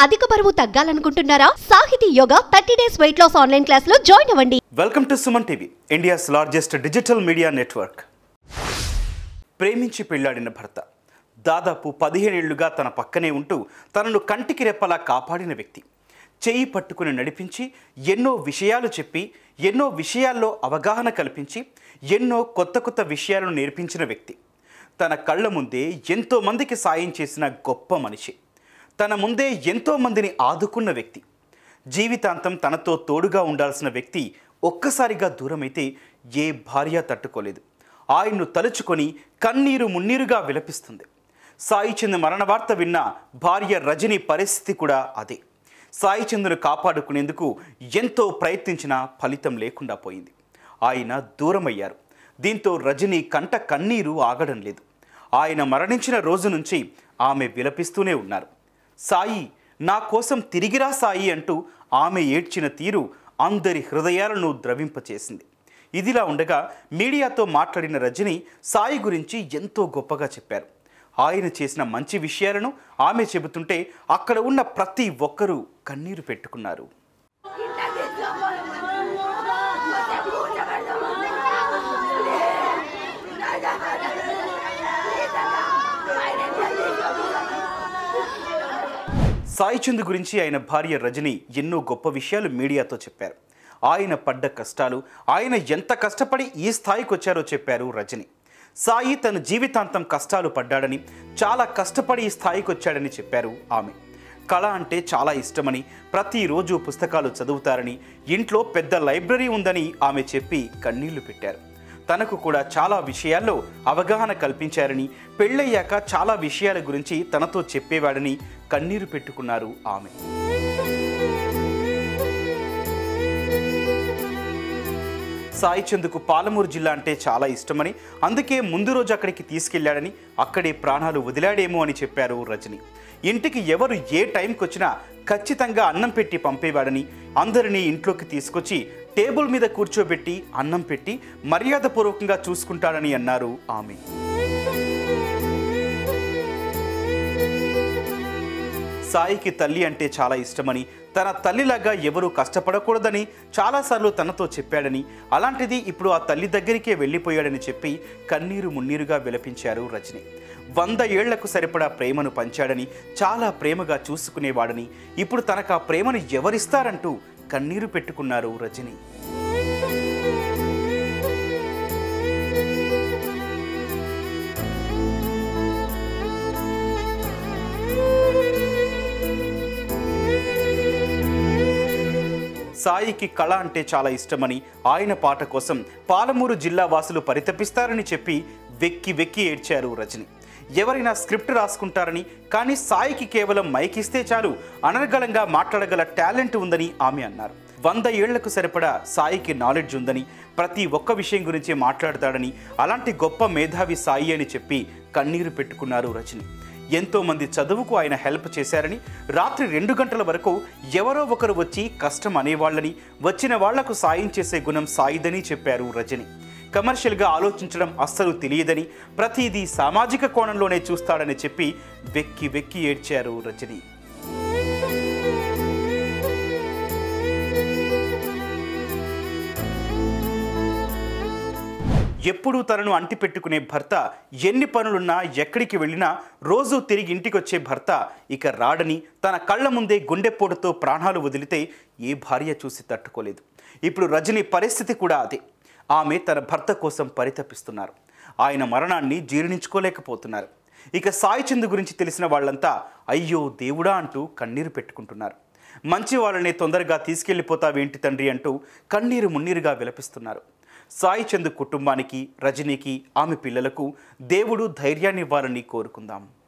అధిక బరువు తగ్గాలనుకుంటున్నారా Sahithi yoga thirty days weight loss online class లో జాయిన్ అవ్వండి welcome to Suman TV India's largest digital media network ప్రేమించి పెళ్లాడిన భర్త దాదాపు పదిహేనేళ్లుగా తన పక్కనే ఉంటూ తనను కంటికి రెప్పలా కాపాడిన వ్యక్తి చేయి పట్టుకుని నడిపించి ఎన్నో విషయాలు చెప్పి ఎన్నో విషయాల్లో అవగాహన కల్పించి ఎన్నో కొత్త కొత్త విషయాలను నేర్పించిన వ్యక్తి తన కళ్ళ ముందే ఎంతో మందికి సాయం చేసిన గొప్ప మనిషి తన ముందే ఎంతో మందిని ఆదుకున్న వ్యక్తి జీవితాంతం తనతో తోడుగా ఉండాల్సిన వ్యక్తి ఒక్కసారిగా దూరమైతే ఏ భార్య తట్టుకోలేదు ఆయన్ను తలుచుకొని కన్నీరు మున్నీరుగా విలపిస్తుంది సాయి చంద్ మరణ వార్త విన్న భార్య రజని పరిస్థితి కూడా అదే సాయి చంద్ను కాపాడుకునేందుకు ఎంతో ప్రయత్నించినా ఫలితం లేకుండా పోయింది ఆయన దూరమయ్యారు దీంతో రజని కంట కన్నీరు ఆగడం లేదు ఆయన మరణించిన రోజు నుంచి ఆమె విలపిస్తూనే ఉన్నారు సాయి నా కోసం తిరిగిరా సాయి అంటూ ఆమె ఏడ్చిన తీరు అందరి హృదయాలను ద్రవింపచేసింది ఇదిలా ఉండగా మీడియాతో మాట్లాడిన రజని సాయి గురించి ఎంతో గొప్పగా చెప్పారు ఆయన చేసిన మంచి విషయాలను ఆమె చెబుతుంటే అక్కడ ఉన్న ప్రతి ఒక్కరూ కన్నీరు పెట్టుకున్నారు సాయి చంద్ గురించి ఆయన భార్య రజని ఎన్నో గొప్ప విషయాలు మీడియాతో చెప్పారు ఆయన పడ్డ కష్టాలు ఆయన ఎంత కష్టపడి ఈ స్థాయికి వచ్చారో చెప్పారు రజని సాయి తన జీవితాంతం కష్టాలు పడ్డాడని చాలా కష్టపడి ఈ స్థాయికి వచ్చాడని చెప్పారు ఆమె కళ అంటే చాలా ఇష్టమని ప్రతిరోజు పుస్తకాలు చదువుతారని ఇంట్లో పెద్ద లైబ్రరీ ఉందని ఆమె చెప్పి కన్నీళ్లు పెట్టారు తనకు కూడా చాలా విషయాల్లో అవగాహన కల్పించారని పెళ్ళయ్యాక చాలా విషయాల గురించి తనతో చెప్పేవాడని కన్నీరు పెట్టుకున్నారు ఆమె సాయి చందుకు పాలమూరు జిల్లా అంటే చాలా ఇష్టమని అందుకే ముందు రోజు అక్కడికి తీసుకెళ్లాడని అక్కడే ప్రాణాలు వదిలాడేమో అని చెప్పారు రజని ఇంటికి ఎవరు ఏ టైంకి వచ్చినా ఖచ్చితంగా అన్నం పెట్టి పంపేవాడని అందరినీ ఇంట్లోకి తీసుకొచ్చి టేబుల్ మీద కూర్చోబెట్టి అన్నం పెట్టి మర్యాదపూర్వకంగా చూసుకుంటాడని అన్నారు ఆమె సాయికి తల్లి అంటే చాలా ఇష్టమని తన తల్లిలాగా ఎవరూ కష్టపడకూడదని చాలాసార్లు తనతో చెప్పాడని అలాంటిది ఇప్పుడు ఆ తల్లి దగ్గరికే వెళ్ళిపోయాడని చెప్పి కన్నీరు మున్నీరుగా విలపించారు రజని వంద ఏళ్లకు సరిపడా ప్రేమను పంచాడని చాలా ప్రేమగా చూసుకునేవాడని ఇప్పుడు తనకు ఆ ప్రేమను ఎవరిస్తారంటూ కన్నీరు పెట్టుకున్నారు రజని సాయికి కళ అంటే చాలా ఇష్టమని ఆయన పాట కోసం పాలమూరు జిల్లా వాసులు పరితపిస్తారని చెప్పి వెక్కి వెక్కి ఏడ్చారు రజని ఎవరైనా స్క్రిప్ట్ రాసుకుంటారని కానీ సాయికి కేవలం మైక్ ఇస్తే చాలు అనర్గళంగా మాట్లాడగల టాలెంట్ ఉందని ఆమె అన్నారు వంద ఏళ్లకు సరిపడా సాయికి నాలెడ్జ్ ఉందని ప్రతి ఒక్క విషయం గురించి మాట్లాడతాడని అలాంటి గొప్ప మేధావి సాయి అని చెప్పి కన్నీరు పెట్టుకున్నారు రజని ఎంతో మంది చదువుకు ఆయన హెల్ప్ చేశారని రాత్రి రెండు గంటల వరకు ఎవరో ఒకరు వచ్చి కష్టం అనేవాళ్ళని వచ్చిన వాళ్లకు సాయం చేసే గుణం సాయిదని చెప్పారు రజని కమర్షియల్గా ఆలోచించడం అస్సలు తెలియదని ప్రతిదీ సామాజిక కోణంలోనే చూస్తాడని చెప్పి వెక్కి వెక్కి ఏడ్చారు రజని ఎప్పుడూ తనను అంటిపెట్టుకునే భర్త ఎన్ని పనులున్నా ఎక్కడికి వెళ్ళినా రోజు తిరిగి ఇంటికి వచ్చే భర్త ఇక రాడని తన కళ్ళ ముందే గుండెపోటుతో ప్రాణాలు వదిలితే ఏ భార్య చూసి తట్టుకోలేదు ఇప్పుడు రజని పరిస్థితి కూడా అదే ఆమె తన భర్త కోసం పరితపిస్తున్నారు ఆయన మరణాన్ని జీర్ణించుకోలేకపోతున్నారు ఇక సాయి చంద్ గురించి తెలిసిన వాళ్ళంతా అయ్యో దేవుడా అంటూ కన్నీరు పెట్టుకుంటున్నారు మంచి వాళ్ళని తొందరగా తీసుకెళ్ళిపోతావేంటి తండ్రి అంటూ కన్నీరు మున్నీరుగా విలపిస్తున్నారు సాయి చంద్ కుటుంబానికి రజనీకి ఆమె పిల్లలకు దేవుడు ధైర్యాన్ని ఇవ్వాలని కోరుకుందాం